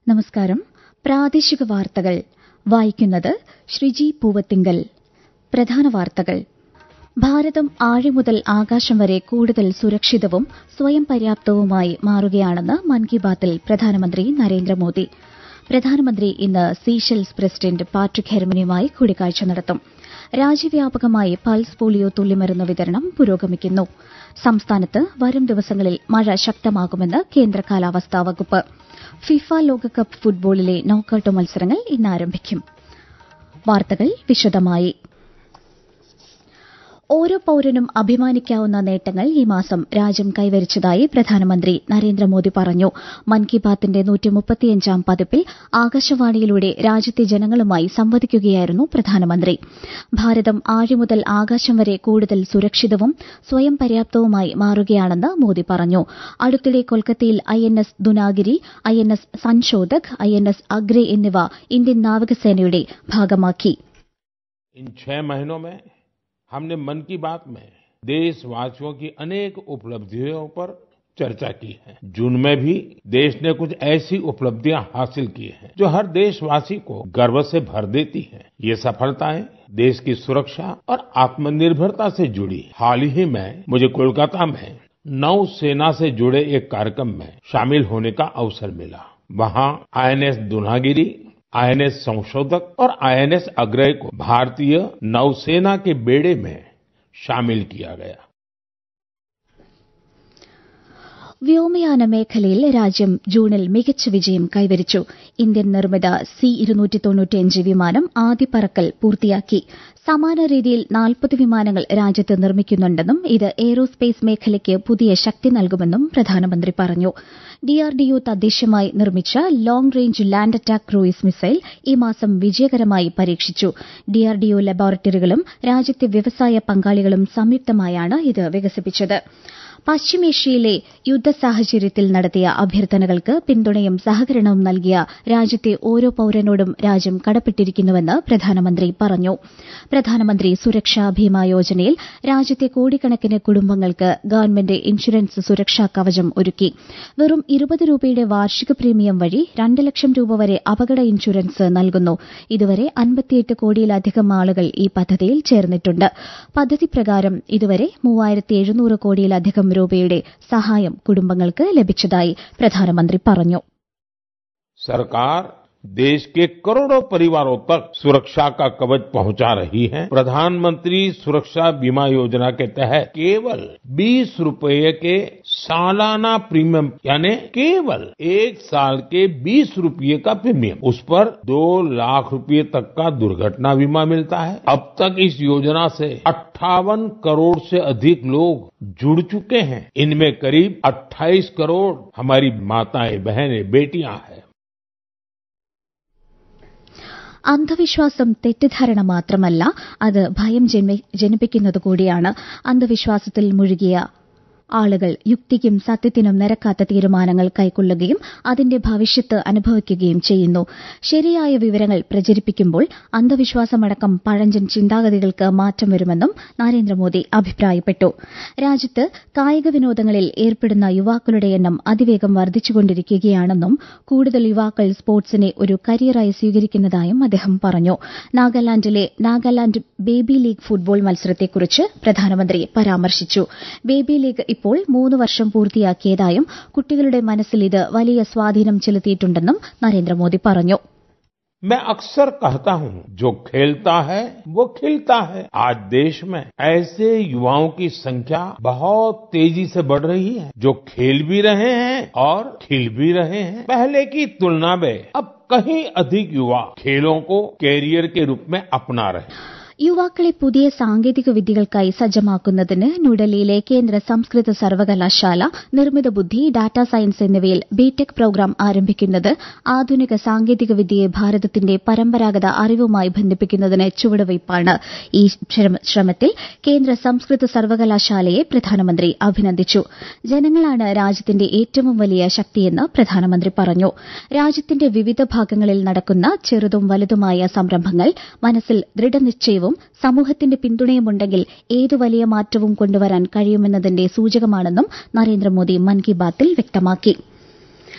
നമസ്കാരം പ്രാദേശിക വാർത്തകൾ വായിക്കുന്നത് ശ്രീജി പൂവത്തിങ്കൽ പ്രധാന വാർത്തകൾ ഭാരതം ആഴിമുതൽ ആകാശം വരെ കൂടുതൽ സുരക്ഷിതവും സ്വയം പര്യാപ്തവുമായി മാറുകയാണെന്ന് മൻ കി ബാത്തിൽ പ്രധാനമന്ത്രി നരേന്ദ്രമോദി പ്രധാനമന്ത്രി ഇന്ന് സീഷെൽസ് പ്രസിഡന്റ് പാട്രിക് ഹെർമനിയുമായി കൂടിക്കാഴ്ച നടത്തും രാജ്യവ്യാപകമായി പൾസ് പോളിയോ തുള്ളിമരുന്ന് വിതരണം പുരോഗമിക്കുന്നു സംസ്ഥാനത്ത് വരും ദിവസങ്ങളിൽ മഴ ശക്തമാകുമെന്ന് കേന്ദ്ര കാലാവസ്ഥാ വകുപ്പ് ഫിഫ ലോകകപ്പ് ഫുട്ബോളിലെ നോക്കൌട്ട് മത്സരങ്ങൾ ഇന്ന് ആരംഭിക്കും വാർത്തകൾ വിശദമായി ഓരോ പൌരനും അഭിമാനിക്കാവുന്ന നേട്ടങ്ങൾ ഈ മാസം രാജ്യം കൈവരിച്ചതായി പ്രധാനമന്ത്രി നരേന്ദ്രമോദി പറഞ്ഞു മൻ കി ബാത്തിന്റെ നൂറ്റിമുപ്പത്തിയഞ്ചാം പതിപ്പിൽ ആകാശവാണിയിലൂടെ രാജ്യത്തെ ജനങ്ങളുമായി സംവദിക്കുകയായിരുന്നു പ്രധാനമന്ത്രി ഭാരതം ആഴിമുതൽ ആകാശം വരെ കൂടുതൽ സുരക്ഷിതവും സ്വയം പര്യാപ്തവുമായി മാറുകയാണെന്ന് മോദി പറഞ്ഞു അടുത്തിടെ കൊൽക്കത്തയിൽ I N S Dunagiri I N S Sanshodhak I N S Agray എന്നിവ ഇന്ത്യൻ നാവികസേനയുടെ ഭാഗമാക്കി हमने मन की बात में देशवासियों की अनेक उपलब्धियों पर चर्चा की है जून में भी देश ने कुछ ऐसी उपलब्धियां हासिल की हैं जो हर देशवासी को गर्व से भर देती हैं ये सफलताएं देश की सुरक्षा और आत्मनिर्भरता से जुड़ी हाल ही में मुझे कोलकाता में नौसेना से जुड़े एक कार्यक्रम में शामिल होने का अवसर मिला वहां आईएनएस दुनागिरी आईएनएस संशोधक और आईएनएस अग्रय को भारतीय नौसेना के बेड़े में शामिल किया गया വ്യോമയാന മേഖലയിൽ രാജ്യം ജൂണിൽ മികച്ച വിജയം കൈവരിച്ചു ഇന്ത്യൻ നിർമ്മിത സി വിമാനം ആദ്യ പറക്കൽ പൂർത്തിയാക്കി സമാന രീതിയിൽ നാൽപ്പത് വിമാനങ്ങൾ രാജ്യത്ത് നിർമ്മിക്കുന്നുണ്ടെന്നും ഇത് എയ്റോസ്പേസ് മേഖലയ്ക്ക് പുതിയ ശക്തി നൽകുമെന്നും പ്രധാനമന്ത്രി പറഞ്ഞു ഡിആർഡിഒ തദ്ദേശീയമായി നിർമ്മിച്ച long range land attack cruise missile ഈ മാസം വിജയകരമായി പരീക്ഷിച്ചു ഡിആർഡിഒ ലബോറട്ടറികളും രാജ്യത്തെ വ്യവസായ പങ്കാളികളും സംയുക്തമായാണ് ഇത് വികസിപ്പിച്ചത് പശ്ചിമേഷ്യയിലെ യുദ്ധ സാഹചര്യത്തിൽ നടത്തിയ അഭ്യർത്ഥനകൾക്ക് പിന്തുണയും സഹകരണവും നൽകിയ രാജ്യത്തെ ഓരോ പൌരനോടും രാജ്യം കടപ്പെട്ടിരിക്കുന്നുവെന്ന് പ്രധാനമന്ത്രി പറഞ്ഞു പ്രധാനമന്ത്രി സുരക്ഷാ ഭീമ യോജനയിൽ രാജ്യത്തെ കോടിക്കണക്കിന് കുടുംബങ്ങൾക്ക് ഗവൺമെന്റ് ഇൻഷുറൻസ് സുരക്ഷാ കവചം ഒരുക്കി വെറും ഇരുപത് രൂപയുടെ വാർഷിക പ്രീമിയം വഴി രണ്ട് ലക്ഷം രൂപ വരെ അപകട ഇൻഷുറൻസ് നൽകുന്നു ഇതുവരെ അൻപത്തിയെട്ട് കോടിയിലധികം ആളുകൾ ഈ പദ്ധതിയിൽ ചേർന്നിട്ടുണ്ട് പദ്ധതി പ്രകാരം ഇതുവരെ മൂവായിരത്തി എഴുന്നൂറ് കോടിയിലധികം രൂപയുടെ സഹായം കുടുംബങ്ങൾക്ക് ലഭിച്ചതായി പ്രധാനമന്ത്രി പറഞ്ഞു सरकार देश के करोड़ों परिवारों तक सुरक्षा का कवच पहुंचा रही है प्रधानमंत्री सुरक्षा बीमा योजना के तहत केवल 20 रुपए के सालाना प्रीमियम यानी केवल एक साल के 20 रुपए का प्रीमियम उस पर दो लाख रुपए तक का दुर्घटना बीमा मिलता है अब तक इस योजना से अट्ठावन करोड़ से अधिक लोग जुड़ चुके हैं इनमें करीब 28 करोड़ हमारी माताएं बहनें बेटियां हैं അന്ധവിശ്വാസം തെറ്റിദ്ധാരണ മാത്രമല്ല അത് ഭയം ജനിപ്പിക്കുന്നത് കൂടിയാണ് അന്ധവിശ്വാസത്തിൽ മുഴുകിയ ആളുകൾ യുക്തിക്കും സത്യത്തിനും നിരക്കാത്ത തീരുമാനങ്ങൾ കൈക്കൊള്ളുകയും അതിന്റെ ഭവിഷ്യത്ത് അനുഭവിക്കുകയും ചെയ്യുന്നു ശരിയായ വിവരങ്ങൾ പ്രചരിപ്പിക്കുമ്പോൾ അന്ധവിശ്വാസമടക്കം പഴഞ്ചൻ ചിന്താഗതികൾക്ക് മാറ്റം വരുമെന്നും നരേന്ദ്രമോദി അഭിപ്രായപ്പെട്ടു രാജ്യത്ത് കായിക വിനോദങ്ങളിൽ ഏർപ്പെടുന്ന യുവാക്കളുടെ എണ്ണം അതിവേഗം വർദ്ധിച്ചുകൊണ്ടിരിക്കുകയാണെന്നും കൂടുതൽ യുവാക്കൾ സ്പോർട്സിനെ ഒരു കരിയറായി സ്വീകരിക്കുന്നതായും അദ്ദേഹം പറഞ്ഞു നാഗാലാൻഡിലെ നാഗാലാൻഡ് ബേബി ലീഗ് ഫുട്ബോൾ മത്സരത്തെക്കുറിച്ച് പ്രധാനമന്ത്രി പരാമർശിച്ചു ബേബി ലീഗ് ഇപ്പോൾ മൂന്ന് വർഷം പൂർത്തിയാക്കിയതായും കുട്ടികളുടെ മനസ്സിൽ ഇത് വലിയ സ്വാധീനം ചെലുത്തിയിട്ടുണ്ടെന്നും നരേന്ദ്രമോദി പറഞ്ഞു मैं अक्सर कहता हूं जो खेलता है वो खिलता है आज देश में ऐसे युवाओं की संख्या बहुत तेजी से बढ़ रही है जो खेल भी रहे हैं और खिल भी रहे हैं पहले की तुलना में अब कहीं अधिक युवा खेलों को कैरियर के रूप में अपना रहे हैं യുവാക്കളെ പുതിയ സാങ്കേതിക വിദ്യകൾക്കായി സജ്ജമാക്കുന്നതിന് ന്യൂഡൽഹിയിലെ കേന്ദ്ര സംസ്കൃത സർവകലാശാല നിർമ്മിത ബുദ്ധി ഡാറ്റാ സയൻസ് എന്നിവയിൽ ബിടെക് പ്രോഗ്രാം ആരംഭിക്കുന്നത് ആധുനിക സാങ്കേതിക വിദ്യയെ ഭാരതത്തിന്റെ പരമ്പരാഗത അറിവുമായി ബന്ധിപ്പിക്കുന്നതിന് ചുവടുവയ്പ്പാണ് ഈ ശ്രമത്തിൽ കേന്ദ്ര സംസ്കൃത സർവകലാശാലയെ പ്രധാനമന്ത്രി അഭിനന്ദിച്ചു ജനങ്ങളാണ് രാജ്യത്തിന്റെ ഏറ്റവും വലിയ ശക്തിയെന്ന് പ്രധാനമന്ത്രി പറഞ്ഞു രാജ്യത്തിന്റെ വിവിധ ഭാഗങ്ങളിൽ നടക്കുന്ന ചെറുതും വലുതുമായ സംരംഭങ്ങൾ മനസ്സിൽ ദൃഢനിശ്ചയവും സമൂഹത്തിന്റെ പിന്തുണയുമുണ്ടെങ്കിൽ ഏതു വലിയ മാറ്റവും കൊണ്ടുവരാൻ കഴിയുമെന്നതിന്റെ സൂചകമാണെന്നും നരേന്ദ്രമോദി മൻ കി ബാത്തിൽ വ്യക്തമാക്കി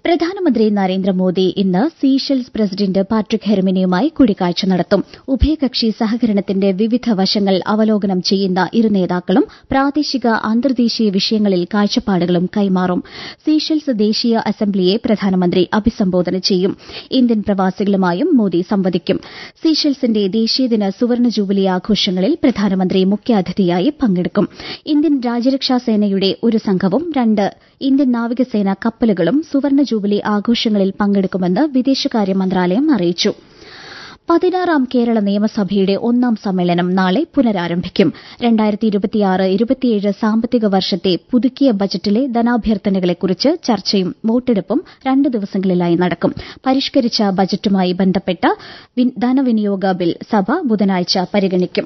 പ്രധാനമന്ത്രി നരേന്ദ്രമോദി ഇന്ന് സീഷെൽസ് പ്രസിഡന്റ് പാട്രിക് ഹെർമിനിയുമായി കൂടിക്കാഴ്ച നടത്തും ഉഭയകക്ഷി സഹകരണത്തിന്റെ വിവിധ വശങ്ങൾ അവലോകനം ചെയ്യുന്ന ഇരു നേതാക്കളും പ്രാദേശിക അന്തർദേശീയ വിഷയങ്ങളിൽ കാഴ്ചപ്പാടുകളും കൈമാറും സീഷെൽസ് ദേശീയ അസംബ്ലിയെ പ്രധാനമന്ത്രി അഭിസംബോധന ചെയ്യും ഇന്ത്യൻ പ്രവാസികളുമായും മോദി സംവദിക്കും സീഷെൽസിന്റെ ദേശീയദിന സുവർണ ജൂബിലി ആഘോഷങ്ങളിൽ പ്രധാനമന്ത്രി മുഖ്യാതിഥിയായി പങ്കെടുക്കും ഇന്ത്യൻ രാജ്യരക്ഷാ സേനയുടെ ഒരു സംഘവും രണ്ട് ഇന്ത്യൻ നാവികസേന കപ്പലുകളും സുവർണ ജൂബിലി ആഘോഷങ്ങളിൽ പങ്കെടുക്കുമെന്ന് വിദേശകാര്യ മന്ത്രാലയം അറിയിച്ചു പതിനാറാം കേരള നിയമസഭയുടെ ഒന്നാം സമ്മേളനം നാളെ പുനരാരംഭിക്കും സാമ്പത്തിക വർഷത്തെ പുതുക്കിയ ബജറ്റിലെ ധനാഭ്യർത്ഥനകളെക്കുറിച്ച് ചർച്ചയും വോട്ടെടുപ്പും രണ്ട് ദിവസങ്ങളിലായി നടക്കും പരിഷ്കരിച്ച ബജറ്റുമായി ബന്ധപ്പെട്ട ധനവിനിയോഗ ബിൽ സഭ ബുധനാഴ്ച പരിഗണിക്കും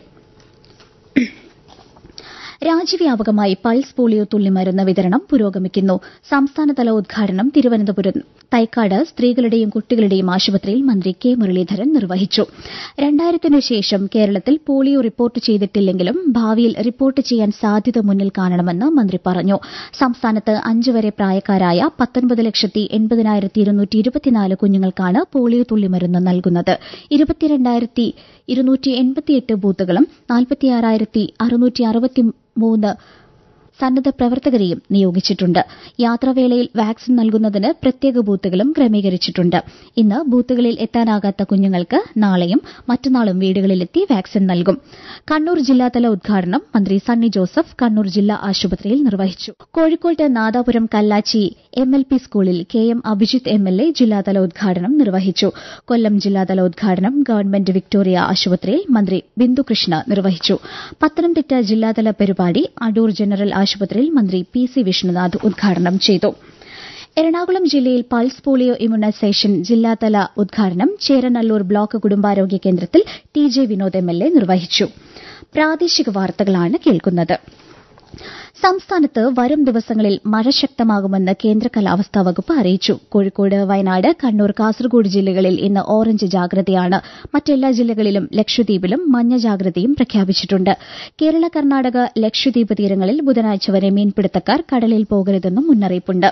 രാജ്യവ്യാപകമായി പൾസ് പോളിയോ തുള്ളിമരുന്ന് വിതരണം പുരോഗമിക്കുന്നു സംസ്ഥാനതല ഉദ്ഘാടനം തിരുവനന്തപുരം തൈക്കാട് സ്ത്രീകളുടെയും കുട്ടികളുടെയും ആശുപത്രിയിൽ മന്ത്രി കെ മുരളീധരൻ നിർവഹിച്ചു രണ്ടായിരത്തിനു ശേഷം കേരളത്തിൽ പോളിയോ റിപ്പോർട്ട് ചെയ്തിട്ടില്ലെങ്കിലും ഭാവിയിൽ റിപ്പോർട്ട് ചെയ്യാൻ സാധ്യത മുന്നിൽ കാണണമെന്ന് മന്ത്രി പറഞ്ഞു സംസ്ഥാനത്ത് അഞ്ച് വരെ പ്രായക്കാരായ പത്തൊൻപത് ലക്ഷത്തി എൺപതിനായിരത്തി ഇരുന്നൂറ്റി ഇരുപത്തിനാല് കുഞ്ഞുങ്ങൾക്കാണ് പോളിയോ തുള്ളിമരുന്ന് നൽകുന്നത് ഇരുപത്തിരണ്ടായിരത്തി ഇരുന്നൂറ്റി എൺപത്തിയെട്ട് ബൂത്തുകളും നാൽപ്പത്തിയാറായിരത്തി അറുന്നൂറ്റി അറുപത്തി മൂന്ന് സന്നദ്ധ പ്രവർത്തകരെയും നിയോഗിച്ചിട്ടുണ്ട് യാത്രാവേളയിൽ വാക്സിൻ നൽകുന്നതിന് പ്രത്യേക ബൂത്തുകളും ക്രമീകരിച്ചിട്ടുണ്ട് ഇന്ന് ബൂത്തുകളിൽ എത്താനാകാത്ത കുഞ്ഞുങ്ങൾക്ക് നാളെയും മറ്റന്നാളും വീടുകളിലെത്തി വാക്സിൻ നൽകും കണ്ണൂർ ജില്ലാതല ഉദ്ഘാടനം മന്ത്രി സണ്ണി ജോസഫ് കണ്ണൂർ ജില്ലാ ആശുപത്രിയിൽ നിർവഹിച്ചു കോഴിക്കോട്ട് Nadapuram Kallachi M L P സ്കൂളിൽ K M Abhijith M L A ജില്ലാതല ഉദ്ഘാടനം നിർവഹിച്ചു കൊല്ലം ജില്ലാതല ഉദ്ഘാടനം ഗവൺമെന്റ് വിക്ടോറിയ ആശുപത്രിയിൽ മന്ത്രി ബിന്ദുകൃഷ്ണ നിർവഹിച്ചു പത്തനംതിട്ട ജില്ലാതല പരിപാടി അടൂർ ജനറൽ ആശുപത്രിയിൽ മന്ത്രി പി സി വിഷ്ണുനാഥ് ഉദ്ഘാടനം ചെയ്തു എറണാകുളം ജില്ലയിൽ പൾസ് പോളിയോ ഇമ്മ്യൂണൈസേഷൻ ജില്ലാതല ഉദ്ഘാടനം ചേരനല്ലൂർ ബ്ലോക്ക് കുടുംബാരോഗ്യ കേന്ദ്രത്തിൽ T J Vinod M L A നിർവഹിച്ചു പ്രാദേശിക വാർത്തകളാണ് കേൾക്കുന്നത് സംസ്ഥാനത്ത് വരും ദിവസങ്ങളിൽ മഴ ശക്തമാകുമെന്ന് കേന്ദ്ര കാലാവസ്ഥാ വകുപ്പ് അറിയിച്ചു കോഴിക്കോട് വയനാട് കണ്ണൂർ കാസർഗോഡ് ജില്ലകളിൽ ഇന്ന് ഓറഞ്ച് ജാഗ്രതയാണ് മറ്റെല്ലാ ജില്ലകളിലും ലക്ഷദ്വീപിലും മഞ്ഞ ജാഗ്രതയും പ്രഖ്യാപിച്ചിട്ടുണ്ട് കേരള കർണാടക ലക്ഷദ്വീപ് തീരങ്ങളിൽ ബുധനാഴ്ച വരെ മീൻപിടുത്തക്കാർ കടലിൽ പോകരുതെന്നും മുന്നറിയിപ്പുണ്ട്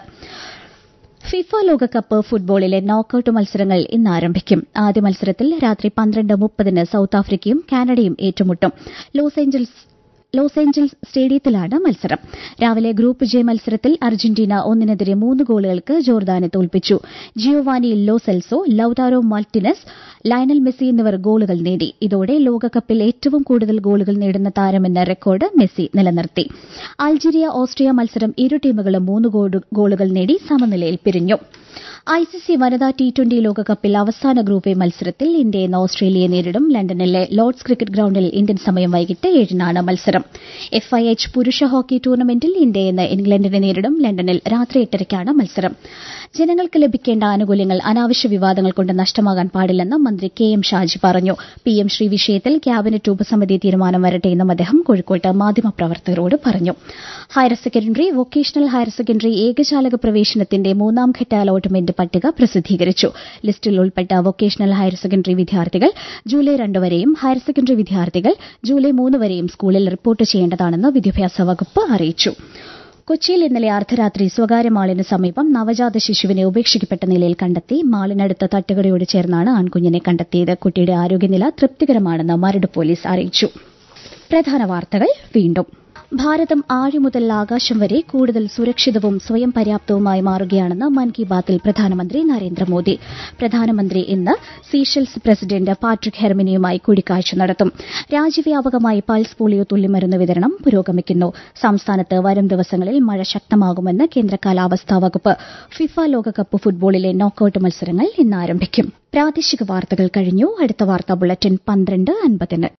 ഫിഫ ലോകകപ്പ് ഫുട്ബോളിലെ നോക്കൌട്ട് മത്സരങ്ങൾ ഇന്ന് ആരംഭിക്കും ആദ്യ മത്സരത്തിൽ രാത്രി പന്ത്രണ്ട് മുപ്പതിന് സൌത്ത് ആഫ്രിക്കയും കാനഡയും ഏറ്റുമുട്ടും ലോസ് ഏഞ്ചൽസ് ലോസ് ഏഞ്ചൽസ് സ്റ്റേഡിയത്തിലാണ് മത്സരം രാവിലെ ഗ്രൂപ്പ് ജെ മത്സരത്തിൽ അർജന്റീന ഒന്നിനെതിരെ മൂന്ന് ഗോളുകൾക്ക് ജോർദാനെ തോൽപ്പിച്ചു Giovani Lo Celso Lautaro Martinez Lionel Messi എന്നിവർ ഗോളുകൾ നേടി ഇതോടെ ലോകകപ്പിൽ ഏറ്റവും കൂടുതൽ ഗോളുകൾ നേടുന്ന താരമെന്ന റെക്കോർഡ് മെസ്സി നിലനിർത്തി അൾജീരിയ ഓസ്ട്രിയ മത്സരം ഇരു ടീമുകളും മൂന്ന് ഗോളുകൾ നേടി സമനിലയിൽ പിരിഞ്ഞു ഐസിസി വനിതാ ടി ട്വന്റി ലോകകപ്പിൽ അവസാന ഗ്രൂപ്പ് എ മത്സരത്തിൽ ഇന്ത്യ ഇന്ന് ഓസ്ട്രേലിയയെ നേരിടും ലണ്ടനിലെ ലോർഡ്സ് ക്രിക്കറ്റ് ഗ്രൌണ്ടിൽ ഇന്ത്യൻ സമയം വൈകിട്ട് ഏഴിനാണ് മത്സരം എഫ്ഐഎച്ച് പുരുഷ ഹോക്കി ടൂർണമെന്റിൽ ഇന്ത്യ ഇന്ന് ഇംഗ്ലണ്ടിനെ നേരിടും ലണ്ടനിൽ രാത്രി എട്ടരയ്ക്കാണ് മത്സരം ജനങ്ങൾക്ക് ലഭിക്കേണ്ട ആനുകൂല്യങ്ങൾ അനാവശ്യ വിവാദങ്ങൾ കൊണ്ട് നഷ്ടമാകാൻ പാടില്ലെന്ന് മന്ത്രി കെ എം ഷാജി പറഞ്ഞു പി എം ശ്രീ വിഷയത്തിൽ ക്യാബിനറ്റ് ഉപസമിതി തീരുമാനം വരട്ടെയെന്നും അദ്ദേഹം കോഴിക്കോട്ട് മാധ്യമപ്രവർത്തകരോട് പറഞ്ഞു higher secondary vocational higher secondary ഏകജാലക പ്രവേശനത്തിന്റെ മൂന്നാം ഘട്ട അലോട്ട്മെന്റ് പട്ടിക പ്രസിദ്ധീകരിച്ചു ലിസ്റ്റിൽ ഉൾപ്പെട്ട വൊക്കേഷണൽ ഹയർ സെക്കൻഡറി വിദ്യാർത്ഥികൾ ജൂലൈ രണ്ട് വരെയും ഹയർ സെക്കൻഡറി വിദ്യാർത്ഥികൾ ജൂലൈ മൂന്ന് വരെയും സ്കൂളിൽ റിപ്പോർട്ട് ചെയ്യേണ്ടതാണെന്ന് വിദ്യാഭ്യാസ വകുപ്പ് അറിയിച്ചു കൊച്ചിയിൽ ഇന്നലെ അർദ്ധരാത്രി സ്വകാര്യ മാളിന് സമീപം നവജാത ശിശുവിനെ ഉപേക്ഷിക്കപ്പെട്ട നിലയിൽ കണ്ടെത്തി മാളിനടുത്ത തട്ടുകടയോട് ചേർന്നാണ് ആൺകുഞ്ഞിനെ കണ്ടെത്തിയത് കുട്ടിയുടെ ആരോഗ്യനില തൃപ്തികരമാണെന്ന് മരട് പോലീസ് അറിയിച്ചു പ്രധാന വാർത്തകൾ വീണ്ടും ഭാരതം ആഴി മുതൽ ആകാശം വരെ കൂടുതൽ സുരക്ഷിതവും സ്വയം പര്യാപ്തവുമായി മാറുകയാണെന്ന് മൻ കി ബാത്തിൽ പ്രധാനമന്ത്രി നരേന്ദ്രമോദി പ്രധാനമന്ത്രി ഇന്ന് സീഷെൽസ് പ്രസിഡന്റ് പാട്രിക് ഹെർമിനിയുമായി കൂടിക്കാഴ്ച നടത്തും രാജ്യവ്യാപകമായി പൾസ് പോളിയോ തുള്ളിമരുന്ന് വിതരണം പുരോഗമിക്കുന്നു സംസ്ഥാനത്ത് വരും ദിവസങ്ങളിൽ മഴ ശക്തമാകുമെന്ന് കേന്ദ്ര കാലാവസ്ഥാ വകുപ്പ് ഫിഫ ലോകകപ്പ് ഫുട്ബോളിലെ നോക്കൌട്ട് മത്സരങ്ങൾ ഇന്ന് ആരംഭിക്കും പ്രാദേശിക വാർത്തകൾ കഴിഞ്ഞു അടുത്ത വാർത്താ ബുള്ളറ്റിൻ പന്ത്രണ്ട് അൻപതിന്